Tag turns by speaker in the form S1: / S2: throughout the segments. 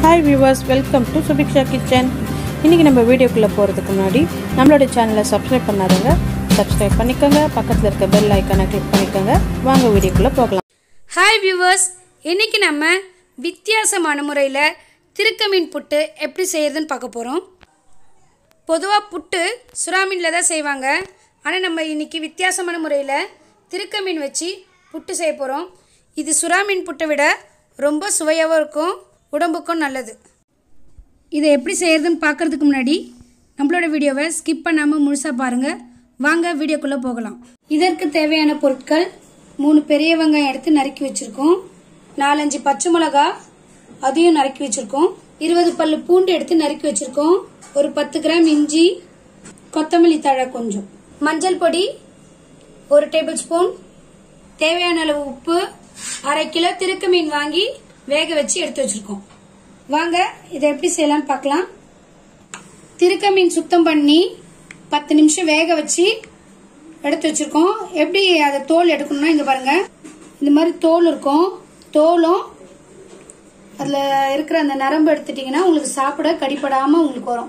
S1: hi viewers welcome to Subiksha kitchen இன்றைக்கி நம்ம வீடியோக்குள்ளே போகிறதுக்கு முன்னாடி நம்மளோட சேனலை சப்ஸ்கிரைப் பண்ணாதவங்க சப்ஸ்கிரைப் பண்ணிக்கோங்க பக்கத்தில் இருக்க பெல் ஐக்கானை கிளிக் பண்ணிக்கோங்க வாங்க வீடியோக்குள்ளே போகலாம்
S2: ஹாய் வியூவர்ஸ் இன்னைக்கு நம்ம வித்தியாசமான முறையில் திருக்க மீன் புட்டு எப்படி செய்யறதுன்னு பார்க்க போகிறோம் பொதுவாக புட்டு சுறா மீனில் தான் செய்வாங்க ஆனால் நம்ம இன்னைக்கு வித்தியாசமான முறையில் திருக்க மீன் வச்சு புட்டு செய்ய போகிறோம் இது சுறா மீன் புட்டை விட ரொம்ப சுவையாகவும் இருக்கும் உடம்புக்கும் நல்லது இதை எப்படி செய்யறதுன்னு பார்க்கறதுக்கு முன்னாடி நம்மளோட வீடியோவை ஸ்கிப் பண்ணாமல் முழுசாக பாருங்கள் வாங்க வீடியோக்குள்ளே போகலாம் இதற்கு தேவையான பொருட்கள் மூணு பெரிய வெங்காயம் எடுத்து நறுக்கி வச்சுருக்கோம் நாலஞ்சு பச்சை மிளகா அதையும் நறுக்கி வச்சுருக்கோம் இருபது பல்லு பூண்டு எடுத்து நறுக்கி வச்சுருக்கோம் ஒரு பத்து கிராம் இஞ்சி கொத்தமல்லி தழை கொஞ்சம் மஞ்சள் பொடி ஒரு டேபிள் ஸ்பூன் தேவையான அளவு உப்பு அரை கிலோ திருக்க மீன் வாங்கி வேக வச்சு எடுத்து வச்சிருக்கோம் வாங்க இதை எப்படி செய்யலாம்னு பார்க்கலாம் திருக்க மீன் சுத்தம் பண்ணி பத்து நிமிஷம் வேக வச்சு எடுத்து வச்சிருக்கோம் எப்படி அதை தோல் எடுக்கணும்னா இங்க பாருங்க இந்த மாதிரி தோல் இருக்கும் தோலும் அதுல இருக்கிற அந்த நரம்பு எடுத்துட்டீங்கன்னா உங்களுக்கு சாப்பிட கடிப்படாம உங்களுக்கு வரும்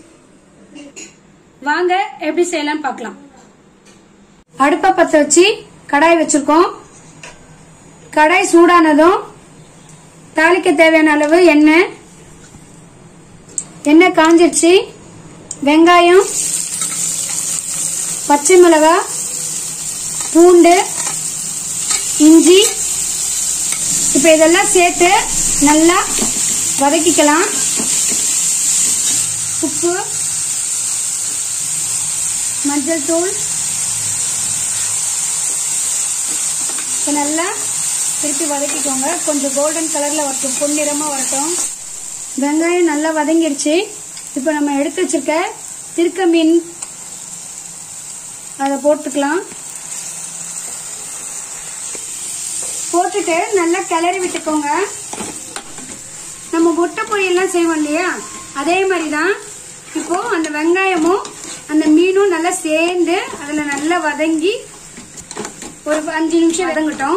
S2: வாங்க எப்படி செய்யலாம் பார்க்கலாம் அடுப்பை பத்த வச்சு கடாய் வச்சிருக்கோம் கடாய் சூடானதும் தாளிக்க தேவையான அளவு எண்ணெய் எண்ணெய் காஞ்சிருச்சு வெங்காயம் பச்சை மிளகாய் பூண்டு இஞ்சி இப்போ இதெல்லாம் சேர்த்து நல்லா வதக்கிக்கலாம் உப்பு மஞ்சள் தூள் இப்போ நல்லா திருப்பி வதக்கிக்கோங்க கொஞ்சம் கோல்டன் கலரில் வரட்டும் பொன்னிறமாக வரட்டும் வெங்காயம் நல்லா வதங்கிடுச்சு இப்போ நம்ம எடுத்து வச்சிருக்க திருக்க மீன் அதை போட்டுக்கலாம் போட்டுட்டு நல்லா கிளறி விட்டுக்கோங்க நம்ம முட்டை பொரியெல்லாம் செய்வோம் இல்லையா அதே மாதிரி தான் இப்போ அந்த வெங்காயமும் அந்த மீனும் நல்லா சேர்ந்து அதில் நல்லா வதங்கி ஒரு அஞ்சு நிமிஷம் வதங்கட்டும்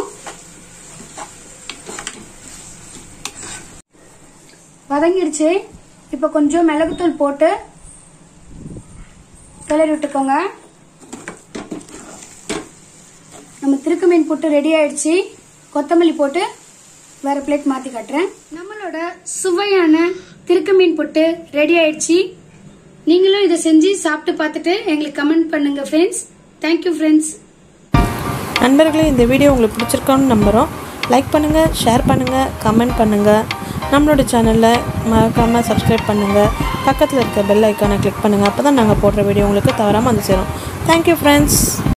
S2: வதங்கிடுச்சு இப்போ கொஞ்சம் மிளகுத்தூள் போட்டு கிளறி விட்டுக்கோங்க நம்ம திருக்கு மீன் போட்டு ரெடி ஆயிடுச்சு கொத்தமல்லி போட்டு வேற பிளேட் மாத்தி காட்டுறேன் நம்மளோட சுவையான திருக்கு மீன் போட்டு ரெடி ஆயிடுச்சு நீங்களும் இதை செஞ்சு சாப்பிட்டு பார்த்துட்டு எங்களுக்கு கமெண்ட் பண்ணுங்க ஃப்ரெண்ட்ஸ் தேங்க்யூ ஃப்ரெண்ட்ஸ்
S1: நண்பர்களே இந்த வீடியோ உங்களுக்கு பிடிச்சிருக்கோன்னு நம்புகிறோம் லைக் பண்ணுங்கள் ஷேர் பண்ணுங்கள் கமெண்ட் பண்ணுங்கள் நம்மளோட சேனலில் மறக்காமல் சப்ஸ்கிரைப் பண்ணுங்கள் பக்கத்தில் இருக்க பெல் ஐக்கானை கிளிக் பண்ணுங்கள் அப்போ தான் நாங்கள் போடுற வீடியோ உங்களுக்கு தவறாமல் வந்து சேரும் தேங்க்யூ ஃப்ரெண்ட்ஸ்